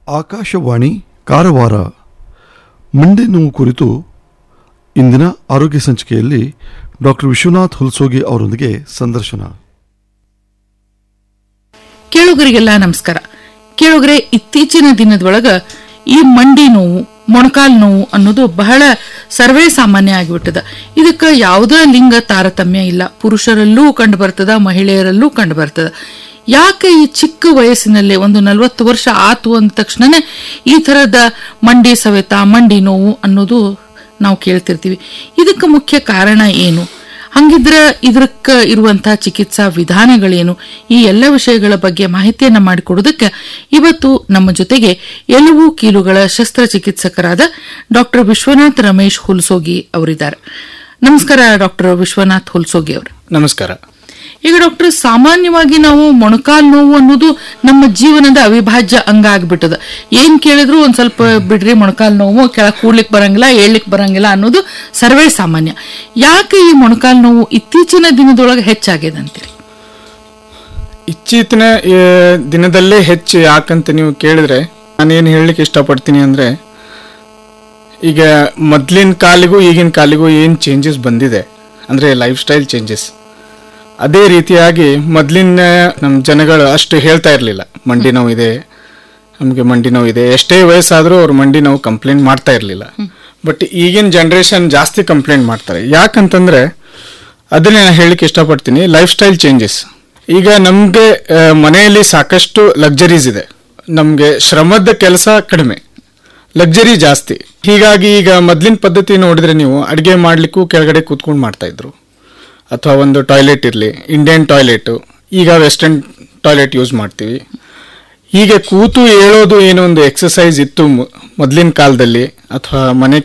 ಆಕಾಶವಾಣಿ ಕಾರವಾರ ಮಂಡಿ ನೋವು ಕುರಿತು ಇಂದಿನ ಆರೋಗ್ಯ ಸಂಚಿಕೆಯಲ್ಲಿ ಡಾಕ್ಟರ್ ವಿಶ್ವನಾಥ್ ಹುಲ್ಸೋಗಿ ಅವರೊಂದಿಗೆ ಸಂದರ್ಶನ ಕೇಳುಗರಿಗೆಲ್ಲ ನಮಸ್ಕಾರ ಕೇಳುಗರೆ ಇತ್ತೀಚಿನ ದಿನದೊಳಗ ಈ ಮಂಡಿ ನೋವು ಮೊಣಕಾಲ್ ನೋವು ಅನ್ನೋದು ಬಹಳ ಸರ್ವೇ ಸಾಮಾನ್ಯ ಆಗಿಬಿಟ್ಟದ ಇದಕ್ಕೆ ಯಾವುದೇ ಲಿಂಗ ತಾರತಮ್ಯ ಇಲ್ಲ ಪುರುಷರಲ್ಲೂ ಕಂಡು ಬರ್ತದ ಮಹಿಳೆಯರಲ್ಲೂ ಕಂಡು ಬರ್ತದ ಯಾಕೆ ಈ ಚಿಕ್ಕ ವಯಸ್ಸಿನಲ್ಲೇ ಒಂದು ನಲವತ್ತು ವರ್ಷ ಆತು ಅಂದ ತಕ್ಷಣನೇ ಈ ಥರದ ಮಂಡಿ ಸವೆತ ಮಂಡಿ ನೋವು ಅನ್ನೋದು ನಾವು ಕೇಳ್ತಿರ್ತೀವಿ ಇದಕ್ಕೆ ಮುಖ್ಯ ಕಾರಣ ಏನು ಹಂಗಿದ್ರ ಇದಕ್ಕ ಇರುವಂತಹ ಚಿಕಿತ್ಸಾ ವಿಧಾನಗಳೇನು ಈ ಎಲ್ಲ ವಿಷಯಗಳ ಬಗ್ಗೆ ಮಾಹಿತಿಯನ್ನ ಮಾಡಿಕೊಡೋದಕ್ಕೆ ಇವತ್ತು ನಮ್ಮ ಜೊತೆಗೆ ಎಲುಬು ಕೀಲುಗಳ ಶಸ್ತ್ರಚಿಕಿತ್ಸಕರಾದ ಡಾಕ್ಟರ್ ವಿಶ್ವನಾಥ್ ರಮೇಶ್ ಹುಲ್ಸೋಗಿ ಅವರಿದ್ದಾರೆ ನಮಸ್ಕಾರ ಡಾಕ್ಟರ್ ವಿಶ್ವನಾಥ್ ಹುಲ್ಸೋಗಿ ಅವರು ನಮಸ್ಕಾರ ಈಗ ಡಾಕ್ಟರ್ ಸಾಮಾನ್ಯವಾಗಿ ನಾವು ಮೊಣಕಾಲ್ ನೋವು ಅನ್ನೋದು ನಮ್ಮ ಜೀವನದ ಅವಿಭಾಜ್ಯ ಅಂಗ ಆಗ್ಬಿಟ್ಟದ ಏನ್ ಕೇಳಿದ್ರು ಒಂದ್ ಸ್ವಲ್ಪ ಬಿಡ್ರಿ ಮೊಣಕಾಲ್ ನೋವು ಕೆಳಗ್ ಕೂಡ್ಲಿಕ್ ಬರಂಗಿಲ್ಲ ಏಳ್ಲಿಕ್ ಬರಂಗಿಲ್ಲ ಅನ್ನೋದು ಸರ್ವೇ ಸಾಮಾನ್ಯ ಯಾಕೆ ಈ ಮೊಣಕಾಲ್ ನೋವು ಇತ್ತೀಚಿನ ದಿನದೊಳಗೆ ಹೆಚ್ಚಾಗಿದೆ ಅಂತೀರಿ ಇತ್ತೀಚಿನ ಆ, ದಿನದಲ್ಲೇ ಹೆಚ್ಚು ಯಾಕಂತ ನೀವು ಕೇಳಿದ್ರೆ ನಾನೇನು ಹೇಳಲಿಕ್ಕೆ ಇಷ್ಟಪಡ್ತೀನಿ ಅಂದರೆ ಈಗ ಮೊದಲಿನ ಕಾಲಿಗೂ ಈಗಿನ ಕಾಲಿಗೂ ಏನು ಚೇಂಜಸ್ ಬಂದಿದೆ ಅಂದರೆ ಲೈಫ್ ಸ್ಟೈಲ್ ಚೇಂಜಸ್ ಅದೇ ರೀತಿಯಾಗಿ ಮೊದಲಿನ ನಮ್ಮ ಜನಗಳು ಅಷ್ಟು ಹೇಳ್ತಾ ಇರಲಿಲ್ಲ ಮಂಡಿ ನೋವಿದೆ ನಮಗೆ ಮಂಡಿ ನೋವಿದೆ ಎಷ್ಟೇ ವಯಸ್ಸಾದರೂ ಅವ್ರು ಮಂಡಿ ನೋವು ಕಂಪ್ಲೇಂಟ್ ಮಾಡ್ತಾ ಇರಲಿಲ್ಲ ಬಟ್ ಈಗಿನ ಜನ್ರೇಷನ್ ಜಾಸ್ತಿ ಕಂಪ್ಲೇಂಟ್ ಮಾಡ್ತಾರೆ ಯಾಕಂತಂದ್ರೆ ಅದನ್ನೇ ನಾನು ಹೇಳಲಿಕ್ಕೆ ಇಷ್ಟಪಡ್ತೀನಿ ಲೈಫ್ ಸ್ಟೈಲ್ ಚೇಂಜಸ್ ಈಗ ನಮಗೆ ಮನೆಯಲ್ಲಿ ಸಾಕಷ್ಟು ಲಕ್ಸರೀಸ್ ಇದೆ ನಮಗೆ ಶ್ರಮದ ಕೆಲಸ ಕಡಿಮೆ ಲಕ್ಸರಿ ಜಾಸ್ತಿ ಹೀಗಾಗಿ ಈಗ ಮೊದಲಿನ ಪದ್ಧತಿ ನೋಡಿದ್ರೆ ನೀವು ಅಡುಗೆ ಮಾಡಲಿಕ್ಕೂ ಕೆಳಗಡೆ ಕೂತ್ಕೊಂಡು ಮಾಡ್ತಾ ಇದ್ರು ಅಥವಾ ಒಂದು ಟಾಯ್ಲೆಟ್ ಇರಲಿ ಇಂಡಿಯನ್ ಟಾಯ್ಲೆಟು ಈಗ ವೆಸ್ಟರ್ನ್ ಟಾಯ್ಲೆಟ್ ಯೂಸ್ ಮಾಡ್ತೀವಿ ಹೀಗೆ ಕೂತು ಹೇಳೋದು ಏನೋ ಒಂದು ಎಕ್ಸಸೈಸ್ ಇತ್ತು ಮೊದಲಿನ ಕಾಲದಲ್ಲಿ ಅಥವಾ ಮನೆ